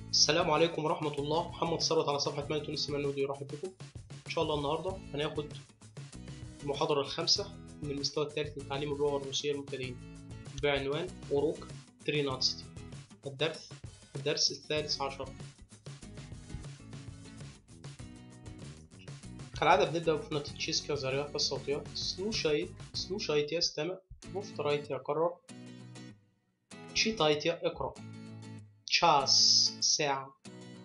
السلام عليكم ورحمة الله محمد ثروت على صفحة مال تونس المنودي يرحب بكم إن شاء الله النهاردة هناخد المحاضرة الخامسة من المستوى الثالث لتعليم اللغة الروسية للمبتدئين بعنوان أوروك تريناتستي الدرس الدرس الثالث عشر كالعادة بنبدأ بفوناتيتشيسكا زريافة الصوتيات سلوشايت سلوشايت يستمع مفترايت يقرر تشيتايت يقرأ تشاس ساعة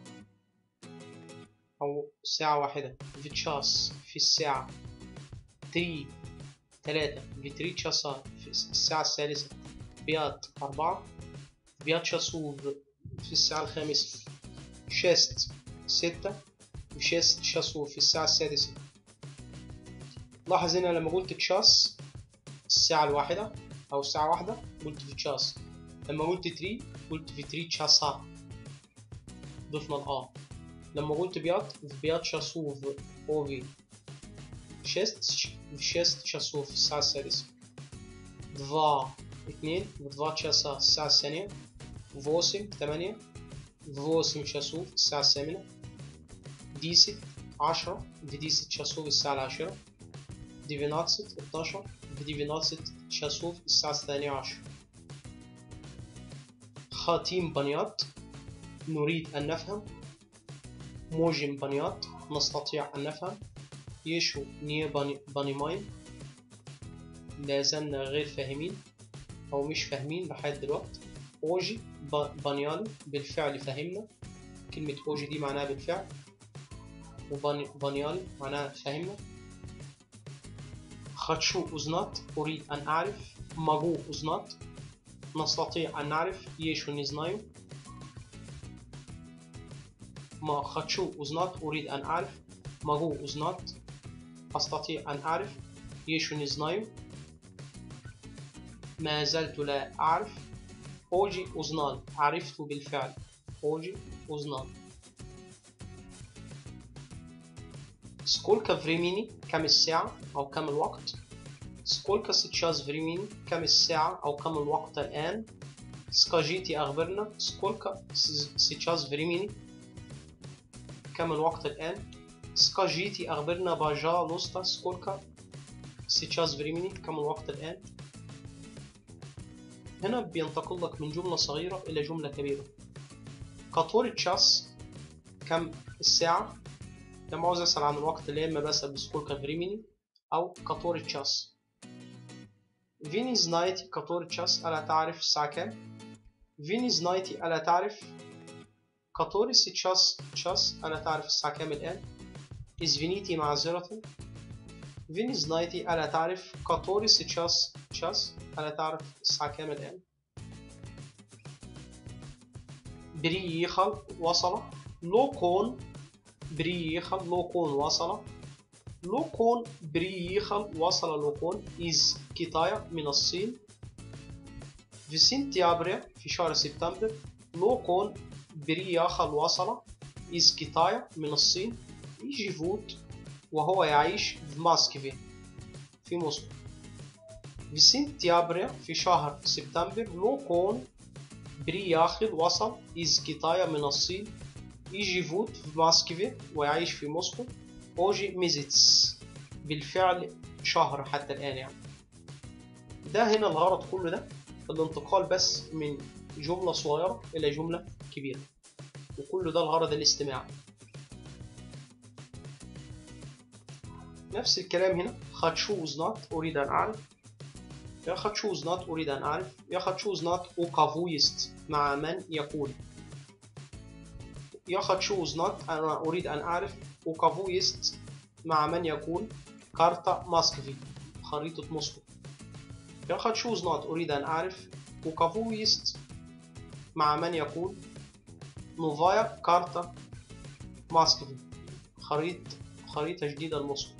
أو ساعة واحدة في تشاس في الساعة تري ثلاثة في تري تشاسا في الساعة الثالثة بيات أربعة بيات شاسو في الساعة الخامسة شيست ستة وشيست شاسو في الساعة السادسة لاحظ هنا لما قلت تشاس الساعة الواحدة أو الساعة واحدة قلت في تشاس لما قلت تري قلت في تري تشاسا ضفنا الآ لما قلت بيات في بيات شاسو في أوفي شيست في شيست شاسو في الساعة السادسة دفا اثنين دفا تشاسا الساعة الثانية فوسم ثمانية فوسم شاسو في الساعة الثامنة ديست عشرة في ديست شاسو في الساعة العاشرة ديفيناتست اتناشر في ديفيناتست شاسو في الساعة الثانية عشر خاتيم بنيات نريد أن نفهم موجم بنيات نستطيع أن نفهم يشو نيه بني بانيماين لازلنا غير فاهمين أو مش فاهمين لحد دلوقتي أوجي بانيالي بالفعل فهمنا كلمة أوجي دي معناها بالفعل وبانيالي معناها فهمنا خدشو أزنات أريد أن أعرف ماجو أزنات نستطيع أن نعرف يشو نزنايو ما خدشو أزنات أريد أن أعرف ماجو أزنات أستطيع أن أعرف يشو نزنايو ما زلت لا أعرف أوجي أزنان عرفت بالفعل أوجي أزنان سكولكا فريميني كم الساعة أو كم الوقت سكولكا سيتشاز فريميني كم الساعة أو كم الوقت الآن سكاجيتي أخبرنا سكولكا سيتشاز فريميني كم الوقت الآن سكاجيتي أخبرنا باجا نوستا سكولكا سيتشاز فريميني كم الوقت الآن هنا بينتقل لك من جملة صغيرة إلى جملة كبيرة كاتوري تشاس كم الساعة لما عاوز أسأل عن الوقت اللي إما بسأل بسكولكا فريميني أو كاتوري تشاس فيني زنايتي كاتوري تشاس ألا تعرف الساعة كام؟ فيني زنايتي ألا تعرف كاتوري تشاس تشاس ألا تعرف الساعة كام الآن؟ إزفينيتي معذرة فيني زنايتي ألا تعرف كاتوري تشاس تشاس ألا تعرف الساعة كام الآن؟ بريخل وصل لوكون بريخل لوكون وصل لوكون بريخل وصل لوكون إز كيتايا من الصين في سنتيابر في شهر سبتمبر لوكون بريخل وصل إز كيتايا من الصين يجيفوت وهو يعيش في ماسكفي في موسكو في سنتيابر في شهر سبتمبر لوكون برياخل وصل إز كيتايا من الصين يجيفوت في ماسكفي ويعيش في موسكو أوجي ميزيتس بالفعل شهر حتى الآن يعني ده هنا الغرض كله ده الانتقال بس من جملة صغيرة إلى جملة كبيرة وكل ده الغرض الاستماع نفس الكلام هنا خاتشو زنات أريد أن أعرف يا خاتشو زنات أريد أن أعرف يا خاتشو زنات أوكافويست مع من يقول يا خاتشو زنات أنا أريد أن أعرف وكافويست مع من يكون كارتا ماسكفي خريطة موسكو يا خاتشو زنات أريد أن أعرف وكافويست مع من يكون نوفايا كارتا ماسكفي خريطة خريطة جديدة لموسكو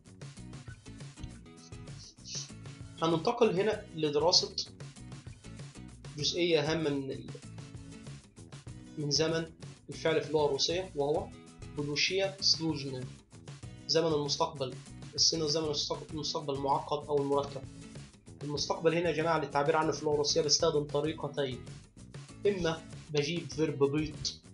هننتقل هنا لدراسة جزئية هامة من ال... من زمن الفعل في اللغة الروسية وهو بلوشيا سلوجنا زمن المستقبل السنة زمن المستقبل المعقد أو المركب المستقبل هنا يا جماعة للتعبير عنه في اللغة الروسية بستخدم طريقتين إما بجيب فيرب بيت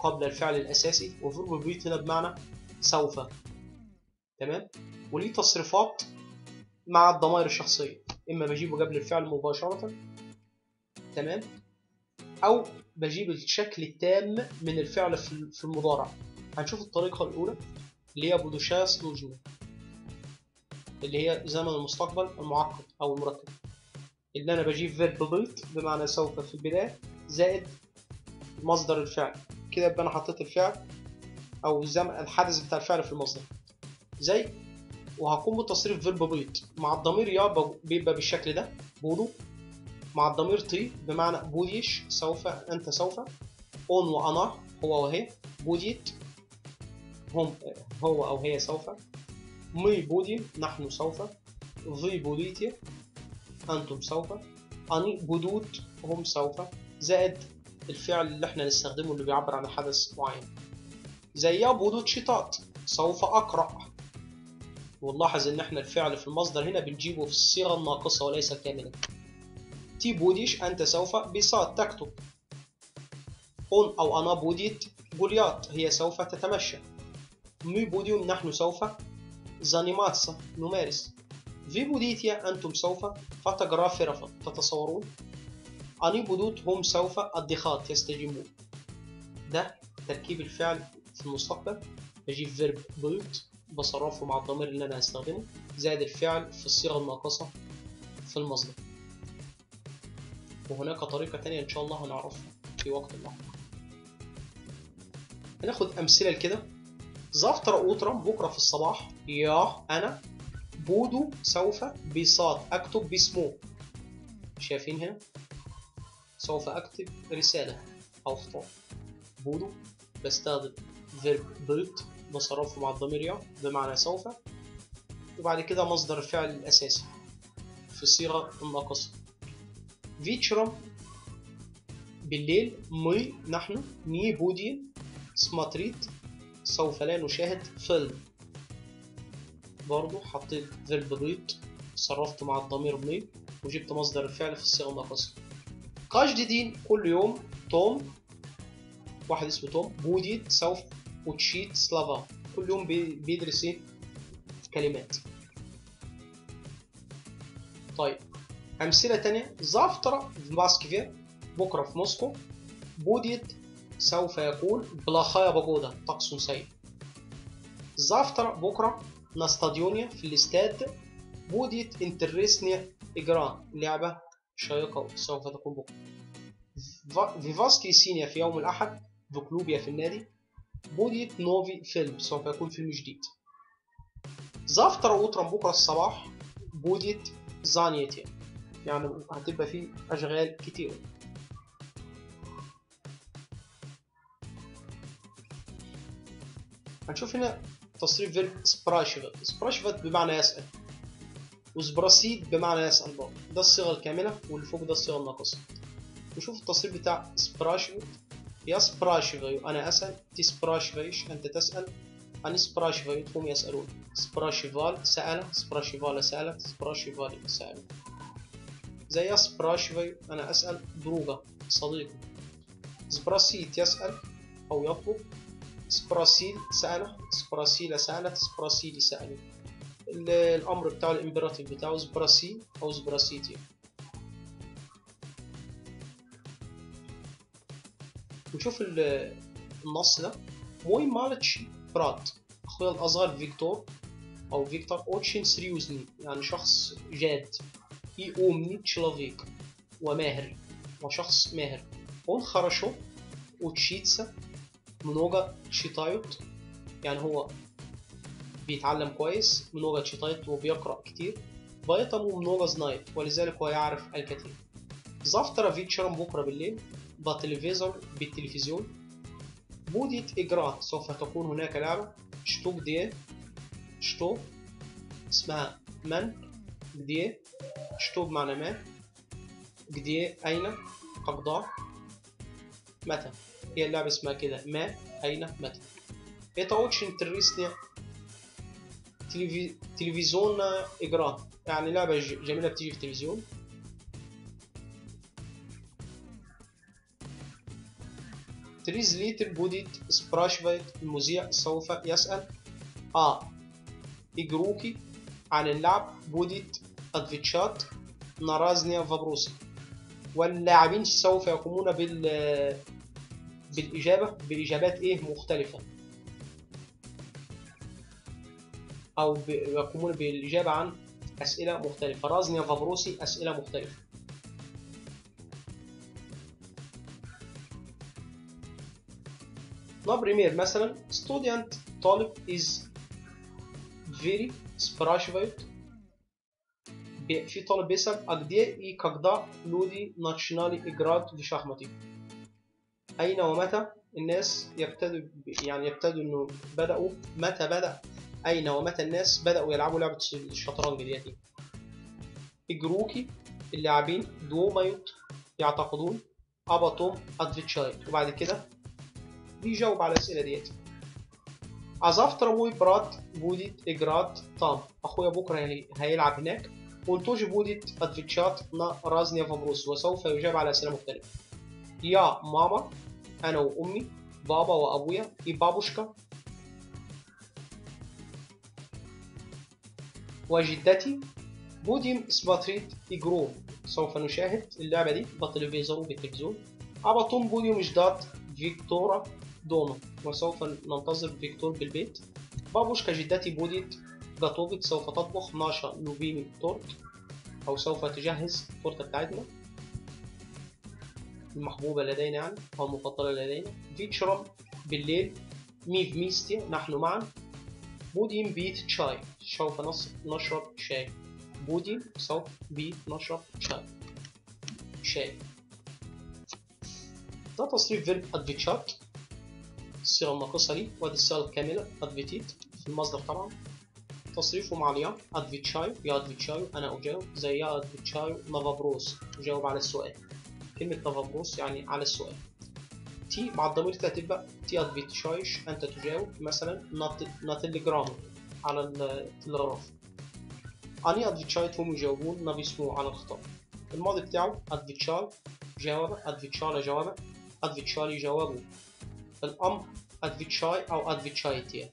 قبل الفعل الأساسي وفيرب بيت هنا بمعنى سوف تمام وليه تصريفات مع الضمائر الشخصية إما بجيبه قبل الفعل مباشرة تمام أو بجيب الشكل التام من الفعل في المضارع هنشوف الطريقة الأولى اللي هي بودوشاس لوجنا اللي هي زمن المستقبل المعقد أو المركب اللي أنا بجيب فيرب بيت بمعنى سوف في البداية زائد مصدر الفعل كده يبقى أنا حطيت الفعل أو الزمن الحدث بتاع الفعل في المصدر زي وهقوم بتصريف فيرب بيت مع الضمير يا بيبقى بالشكل ده بودو مع الضمير تي بمعنى بوديش سوف أنت سوف أون وأنا هو وهي بوديت هم هو أو هي سوف مي بودي نحن سوف في بوديتي أنتم سوف أني بودوت هم سوف زائد الفعل اللي احنا نستخدمه اللي بيعبر عن حدث معين زي يا بودوت شيطات سوف أقرأ ونلاحظ ان احنا الفعل في المصدر هنا بنجيبه في الصيغة الناقصة وليس كاملة تي بوديش أنت سوف بصاد تكتب أون أو أنا بوديت جوليات هي سوف تتمشى مي بوديون نحن سوف زانيماتسا نمارس في بوديتيا أنتم سوف فوتوغرافيرا تتصورون أني بودوت هم سوف الضخات يستجيبون ده تركيب الفعل في المستقبل بجيب فيرب بوت بصرفه مع الضمير اللي أنا هستخدمه زائد الفعل في الصيغة الناقصة في المصدر وهناك طريقة تانية إن شاء الله هنعرفها في وقت لاحق هناخد أمثلة لكده زفتر أوترا بكرة في الصباح يا أنا بودو سوف بصاد أكتب باسمه شايفين هنا سوف أكتب رسالة أو خطاب بودو بستخدم فيرب بيت بصرفه مع الضمير يا بمعنى سوف وبعد كده مصدر الفعل الأساسي في الصيغة الناقصة فيتشرم بالليل مي نحن ني بودين سماتريت سوف لا نشاهد فيلم برضو حطيت فيرب بيت صرفت مع الضمير مي وجبت مصدر الفعل في الصيغة الناقصة قاش جديد كل يوم توم واحد اسمه توم بوديت سوف وتشيت سلافا كل يوم بيدرس ايه كلمات طيب أمثلة تانية زافترا في ماسكفير بكرة في موسكو بوديت سوف يكون بلاخايا بجودة طقس سيء زافترا بكرة نستاديونيا في الاستاد بوديت انترسنيا إجران لعبة شيقة سوف تكون بكرة فيفاسكي سينيا في يوم الأحد بكلوبيا في النادي بوديت نوفي فيلم سوف يكون فيلم جديد زافترا وترا بكرة الصباح بوديت زانيتيا يعني هتبقى فيه أشغال كتير هنشوف هنا تصريف فيرب سبراشفت سبراشفت بمعنى يسأل وسبراسيد بمعنى يسأل برضه ده الصيغة الكاملة واللي فوق ده الصيغة الناقصة نشوف التصريف بتاع سبراشفت يا سبراشفيو أنا أسأل تي سبراشفيش أنت تسأل أنا سبراشفيو هم يسألون سبراشيفال سأل سبراشيفال سألت سبراشيفال سأل زي سبراشفيو أنا أسأل دروجة صديقي سبراسيت يسأل أو يطلب سبراسيل سأل سبراسيل سألت سبراسيلي سألوا الأمر بتاع الإمبراتيف بتاعه سبراسيل أو سبراسيتي نشوف النص ده موي مالتش برات أخويا الأصغر فيكتور أو فيكتور أوتشين سريوزني يعني شخص جاد и умный человек وماهر وشخص ماهر он хорошо учится много читают يعني هو بيتعلم كويس много читает وبيقرأ كتير поэтому много знает ولذلك هو يعرف الكثير завтра вечером بكرة بالليل بتلفزيون بالتلفزيون будет игра سوف تكون هناك لعبة штук دي что اسمها من где что بمعنى ما где أين когда متى هي اللعبة اسمها كده ما أين متى Это очень интересная تلفزيونная игра يعني لعبة جميلة بتيجي في تريز ليتل بوديت سبراشفايت المذيع سوف يسأل آ إجروكي عن اللعب بوديت أدفيتشات نارازنيا فابروسي واللاعبين سوف يقومون بال بالإجابة بإجابات إيه مختلفة أو ب- يقومون بالإجابة عن أسئلة مختلفة رازنيا فابروسي أسئلة مختلفة Например, مثلا student طالب is very спрашивают بي- في طالب بيسأل а где и когда люди начинали играть в шахматы أين ومتى الناس يبتدوا ب- يعني يبتدوا إنه بدأوا متى بدأ أين ومتى الناس بدأوا يلعبوا لعبة الشطرنج ديتي إجروكي اللاعبين دومايوت يعتقدون أباطوم أدفيتشايت وبعد كده بيجاوب على الأسئلة ديت عزفت رموي برات بوديت إجرات طام أخويا بكرة هي- هيلعب هناك قلتوش بوديت أدفيتشات نا رازنيا فابروس وسوف يجاب على أسئلة مختلفة يا ماما أنا وأمي بابا وأبويا إي بابوشكا وجدتي بوديم سباتريت إجرو سوف نشاهد اللعبة دي بالتلفزيون بالتلفزيون أبطون بوديوم جدات فيكتورا دوما وسوف ننتظر فيكتور بالبيت بابوشكا جدتي بوديت جاتوفيت سوف تطبخ ناشا نوبيني تورت أو سوف تجهز التورتة بتاعتنا المحبوبة لدينا يعني أو المفضلة لدينا فيتشرم بالليل ميف ميستيا نحن معا بوديم بيت شاي سوف نص- نشرب شاي بوديم سوف بيت نشرب شاي شاي ده تصريف فيرب ادفيتشات الصيغة الناقصة لي وادي الصيغة الكاملة ادفيتيت في المصدر طبعا تصريفه مع اليا ادفيتشايو يا ادفيتشايو انا اجاوب زي يا ادفيتشايو نافابروس اجاوب على السؤال كلمة نافابروس يعني على السؤال تي مع الضمير تي هتبقى تي ادفيتشايش انت تجاوب مثلا نات ناتلجرام على التلغراف اني ادفيتشايت هم يجاوبون ما بيسمعوا على الخطاب الماضي بتاعه ادفيتشاي جاوب ادفيتشالا جواب ادفيتشالي جوابه الامر ادفيتشاي او ادفيتشايتي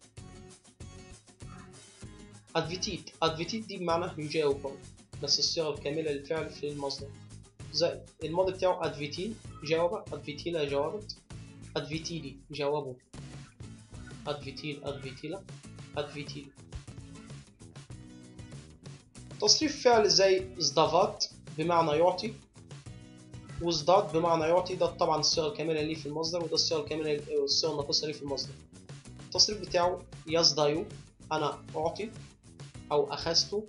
ادفيتيت ادفيتيت دي بمعنى يجاوب برضه بس الصيغه الكامله للفعل في المصدر زي الماضي بتاعه ادفيتيل جاوب ادفيتيلا جاوبت ادفيتيلي جاوبوا ادفيتيل ادفيتيلا ادفيتيل تصريف فعل زي ازدافات بمعنى يعطي وازداد بمعنى يعطي ده طبعا الصيغه الكامله ليه في المصدر وده الصيغه الكامله الصيغه الناقصه ليه في المصدر التصريف بتاعه يزدايو انا اعطي او اخذت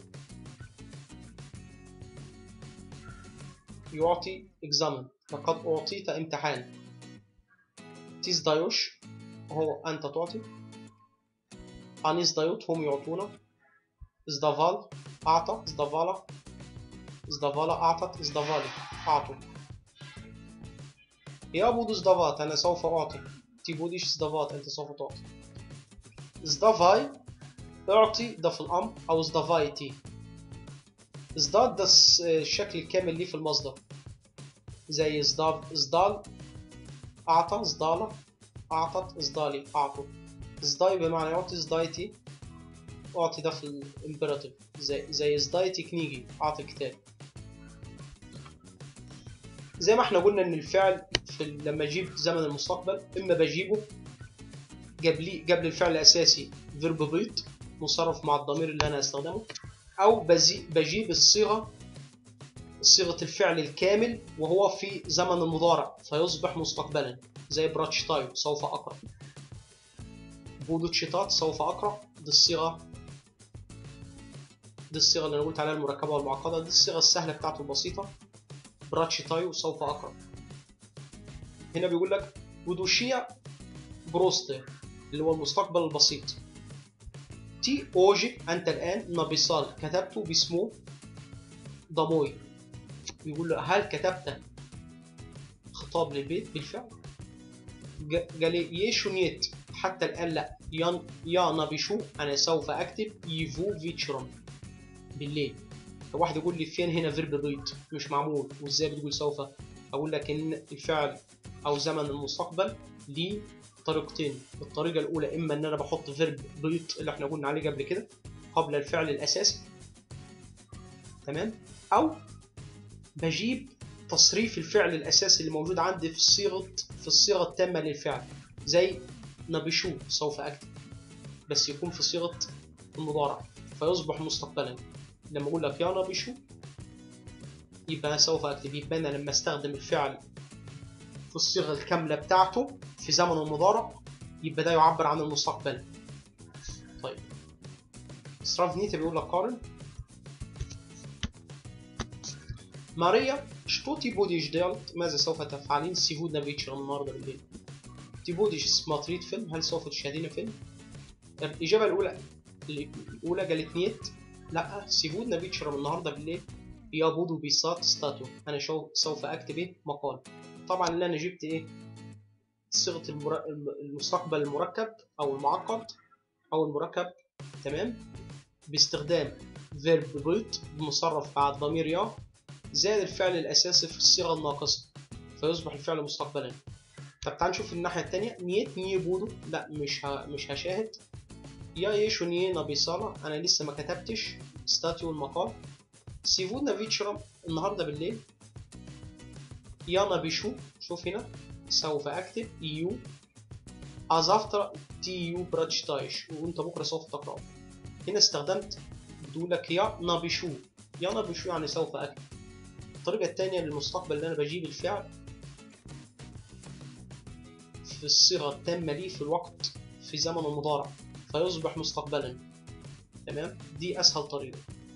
يعطي examen لقد أعطيت امتحان تزدايوش هو أنت تعطي أنيس دايوت هم يعطون ازدافال أعطى ازدافالا ازدافالا أعطت ازدافالي أعطوا يا بودو ازدافات أنا سوف أعطي تيبوديش ازدافات أنت سوف تعطي ازدافاي اعطي ده في الأمر أو ازدافايتي ازداد ده الس- الشكل الكامل ليه في المصدر زي ازداد ازدال أعطى ازدالة أعطت ازدالي أعطوا ازداي بمعنى يعطي ازدايتي أعطي ده في الإمبراطيف زي زي ازدايتي كنيجي أعطي كتاب زي ما احنا قلنا إن الفعل في ال- لما أجيب زمن المستقبل إما بجيبه قبل قبل الفعل الأساسي فيرب بيت مصرف مع الضمير اللي أنا هستخدمه أو بزي بجيب الصيغة صيغة الفعل الكامل وهو في زمن المضارع فيصبح مستقبلا زي براتشتايو سوف أقرأ بودوتشيتات سوف أقرأ دي الصيغة دي الصيغة اللي أنا قلت عليها المركبة والمعقدة دي الصيغة السهلة بتاعته البسيطة براتشتايو سوف أقرأ هنا بيقول لك بودوشيا بروستر اللي هو المستقبل البسيط تي اوجي انت الان نبيصال كتبته باسمه ضموي بيقول له هل كتبت خطاب للبيت بالفعل ج- قال لي يشونيت حتى الان لا يان يا نبيشو انا سوف اكتب يفو فيتشرم بالليل واحد يقول لي فين هنا فيرب بيت مش معمول وازاي بتقول سوف اقول لك ان الفعل او زمن المستقبل ليه طريقتين الطريقه الاولى اما ان انا بحط فيرب بيت اللي احنا قلنا عليه قبل كده قبل الفعل الاساسي تمام او بجيب تصريف الفعل الاساسي اللي موجود عندي في الصيغه في الصيغه التامه للفعل زي نبشو سوف اكتب بس يكون في صيغه المضارع فيصبح مستقبلا لما اقول لك يا نبشو يبقى سوف اكتب يبقى انا لما استخدم الفعل في الصيغه الكامله بتاعته في زمن المضارع يبقى ده يعبر عن المستقبل طيب سترافنيتا بيقول لك قارن ماريا что ты будешь делать ماذا سوف تفعلين сегодня вечером النهارده بالليل ты будешь смотреть فيلم هل سوف تشاهدين فيلم الإجابة الأولى الأولى قالت نيت لا сегодня вечером النهارده بالليل يا بودو بيسات ستاتو أنا شو سوف أكتب إيه مقال طبعا اللي أنا جبت إيه صيغة المر... المستقبل المركب أو المعقد أو المركب تمام باستخدام فيرب بيت مصرف بعد ضمير يا زائد الفعل الأساسي في الصيغة الناقصة فيصبح الفعل مستقبلا طب تعال نشوف الناحية التانية نيت ني بودو لا مش ه... مش هشاهد يا يشو ني نبيصالة أنا لسه ما كتبتش ستاتيو المقال سيفونا فيتشرم النهاردة بالليل يا نبيشو شوف هنا سوف أكتب يو أزافترا تي يو براتشتايش وأنت بكرة سوف تقرأ هنا استخدمت بتقول لك يا نبيشو يا نبيشو يعني سوف أكتب الطريقة التانية للمستقبل اللي أنا بجيب الفعل في الصيغة التامة ليه في الوقت في زمن المضارع فيصبح مستقبلا تمام دي أسهل طريقة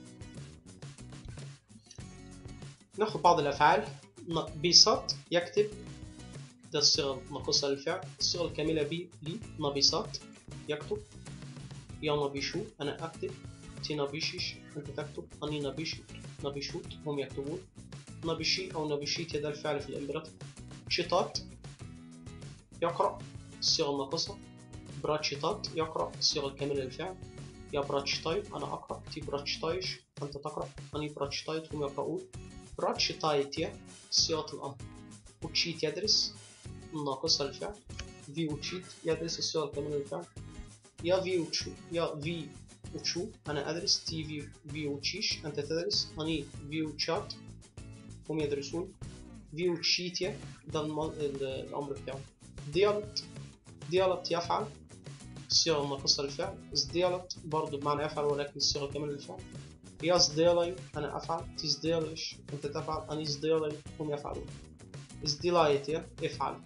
ناخد بعض الأفعال بيسات يكتب ده الصيغة الناقصة للفعل الصيغة الكاملة بي لي نبيسات يكتب يا نبيشو أنا أكتب تي نبيشيش أنت تكتب أني نبيش نبيشوت هم يكتبون نبيشي أو نبيشيت ده الفعل في الإمبراطور شيطات يقرأ الصيغة الناقصة براتشيتات يقرأ الصيغة الكاملة للفعل يا براتشتايت أنا أقرأ تي براتشتايش أنت تقرأ أني براتشتايت هم يقرؤون براتشتايتيا صيغة الأمر وتشيت يدرس الناقصة للفعل في وتشيت يدرس الصيغة الكاملة للفعل يا في وتشو يا في وتشو أنا أدرس تي في في وتشيش أنت تدرس أني في وتشات هم يدرسون في وتشيتيا ده الأمر بتاعه ديالت ديالت يفعل الصيغة الناقصة للفعل ازديالت برضه بمعنى يفعل ولكن الصيغة الكاملة للفعل يزديالي أنا أفعل تزديالش أنت تفعل أني ازديالي هم يفعلون ازديلايت افعل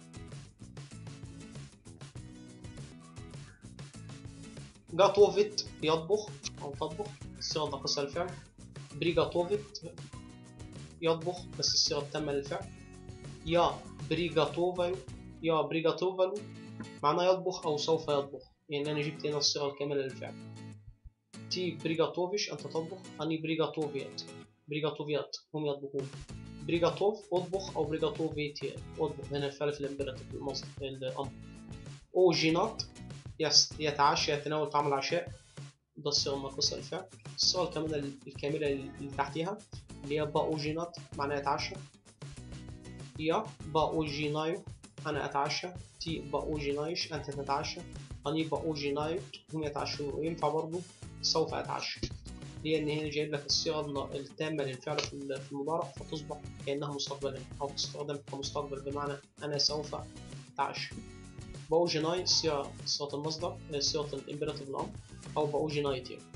جاتوفيت يطبخ أو تطبخ الصيغة الناقصة للفعل بريجاتوفيت يطبخ بس الصيغة التامة للفعل يا بريجاتوفالو يا بريجاتوفالو معناه يطبخ أو سوف يطبخ يعني أنا جبت هنا الصيغة الكاملة للفعل تي بريجاتوفيش أنت تطبخ أني بريجاتوفيات بريجاتوفيات هم يطبخون بريجاتوف أطبخ أو بريجاتوفيتي أطبخ هنا الفعل في الإمبراطور المصدر الأمر أوجينات يتعشى يتناول طعام العشاء ده الصيغة الناقصة للفعل الصيغة الكاملة الكاملة اللي تحتها اللي هي باوجينات معناها يتعشى يا باوجينايو أنا أتعشى تي باوجينايش أنت تتعشى أني باوجينايت هم يتعشون وينفع برضه سوف أتعشى لأن هنا جايب لك الصيغة التامة للفعل في المضارع فتصبح كأنها مستقبلا أو تستخدم كمستقبل بمعنى أنا سوف أتعشى باوجيناي صيغة صيغة المصدر صيغة الإمبراطيف الأمر أو باوجينايت يعني.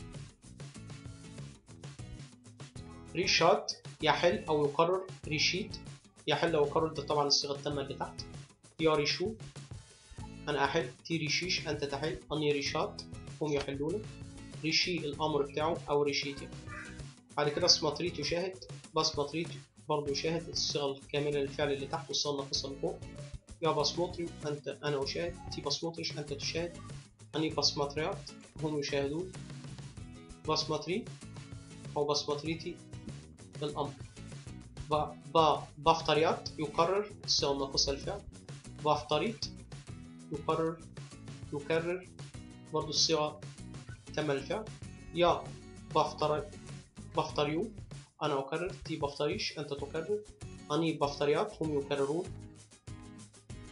ريشات يحل أو يقرر ريشيت يحل أو يقرر ده طبعا الصيغة التامة اللي تحت يا ريشو أنا أحل تي ريشيش أنت تحل أني ريشات هم يحلون ريشي الأمر بتاعه أو ريشيتي بعد كده سماتريت يشاهد بسماتريت برضه يشاهد الصيغة الكاملة للفعل اللي تحت والصيغة الناقصة اللي فوق يا بسموتري أنت أنا أشاهد تي بسموتريش أنت تشاهد أني بسماتريات هم يشاهدون بسماتري أو بسماتريتي الأمر ب بفتريات يقرر الصيغة الناقصة للفعل بفتريت يقرر يكرر برضه الصيغة تم الفعل يا بفتر بفتريو أنا أكرر تي بفتريش أنت تكرر أني بفتريات هم يكررون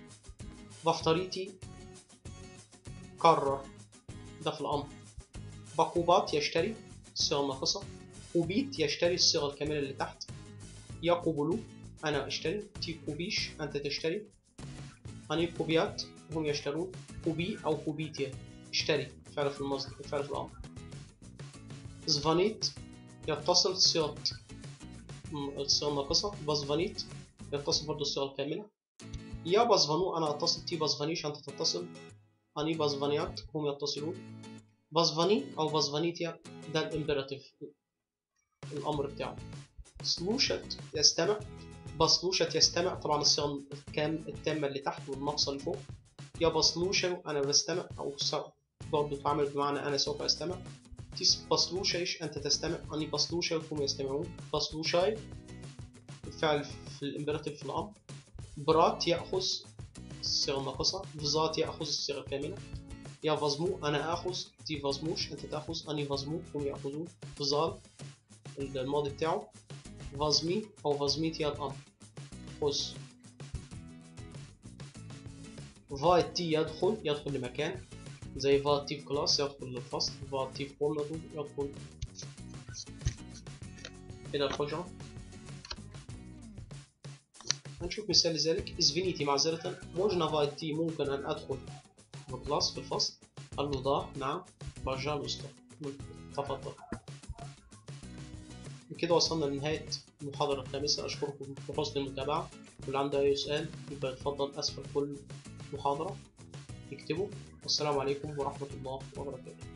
بفتريتي كرر ده في الأمر بقوبات يشتري الصيغة الناقصة كوبيت يشتري الصيغة الكاملة اللي تحت يقبلوا أنا أشتري تي كوبيش أنت تشتري أني كوبيات هم يشترون كوبي أو كوبيتيا اشتري فعل في المصدر فعل في الأمر زفانيت يتصل صيغة الصيغة الناقصة بازفانيت يتصل برضه الصيغة الكاملة يا بازفانو أنا أتصل تي بازفانيش أنت تتصل أني بازفانيات هم يتصلون بازفاني أو بازفانيتيا ده الإمبيراتيف الأمر بتاعه سلوشت يستمع بسلوشت يستمع طبعا الصيغة الكام التامة اللي تحت والناقصة اللي فوق يا بسلوشة أنا بستمع أو برضه تعمل بمعنى أنا سوف أستمع تيس بسلوشيش أنت تستمع أني بسلوشة هم يستمعون بسلوشاي الفعل في الإمبيراتيف في الأمر برات يأخذ الصيغة الناقصة فزات يأخذ الصيغة الكاملة يا فازمو أنا آخذ تي فازموش أنت تأخذ أني فازمو هم يأخذون فزال الماضي بتاعه فازمي أو فازميت يا الأمر خذ فايتي يدخل يدخل لمكان زي فاتيف كلاس يدخل للفصل فاتيف كومناتو يدخل إلى الحجرة هنشوف مثال لذلك إزفينيتي معذرة موجنا فايتي ممكن أن أدخل في كلاس في الفصل قال له ضاع نعم برجع له أستاذ تفضل بكده وصلنا لنهاية المحاضرة الخامسة أشكركم بحسن المتابعة واللي عنده أي سؤال يبقى يتفضل أسفل كل محاضرة يكتبه والسلام عليكم ورحمة الله وبركاته